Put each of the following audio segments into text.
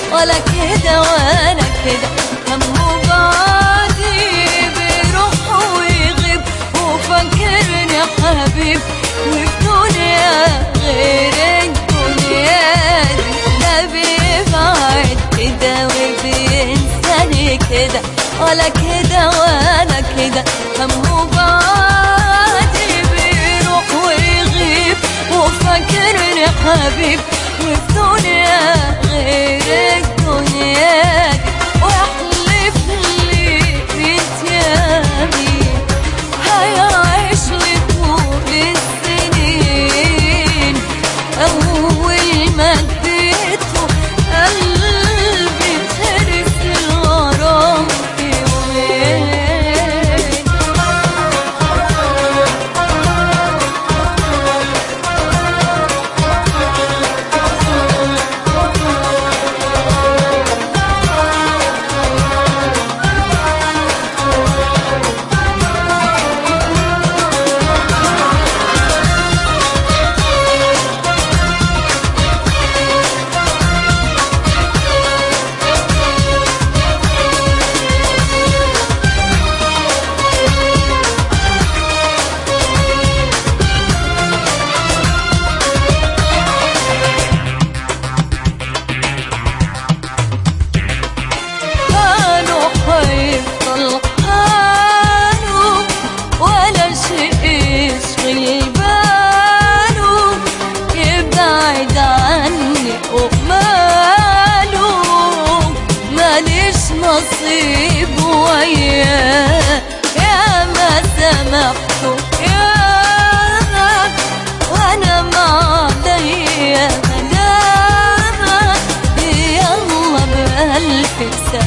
ولا كده ولا كده همه بعدي بيروح ويغيب وفاكرني حبيب وفي دنيا غير الدنيا دي ده بيبعد كده وبينساني كده ولا كده ولا كده همه بعدي بيروح ويغيب وفاكرني حبيب وفي دنيا غير الدنيا دي واحلف لي بنت يمين هيعيش لي طول السنين أول ما اديته قلبي ترس الغرام في يومين حاله حيفضل حاله ولا شيء يشغل باله يبعد عني وماله ماليش نصيب وياه يا ما سمحته يا ما وانا ما عليا ملامه يلا بألف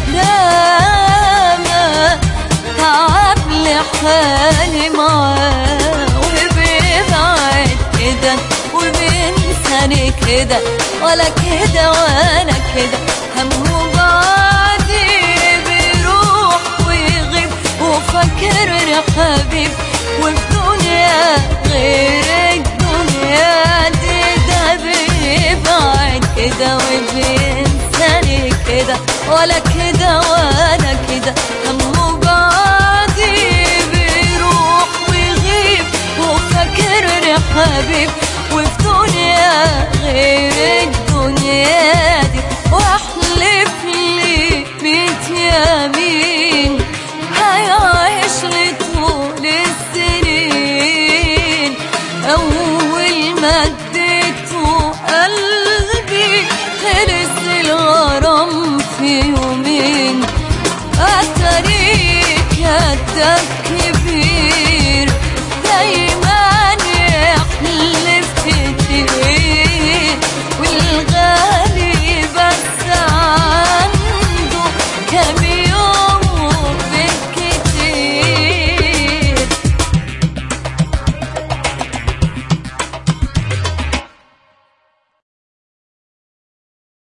سلامة تعب لي حالي معاه وبيبعد كده وبينساني كده ولا كده ولا كده همه بعدي بيروح ويغيب وفاكرني حبيب وفي دنيا غير الدنيا دي ده بيبعد كده وبينساني كده ولا كده ولا كده همه بعدي بيروح ويغيب وفاكرني حبيب وفي دنيا غير الدنيا دي واحلف لي ميت يمين هيعيش لي طول السنين أول ما اديته قلبي خلص الغرام في يومين أتريك يدك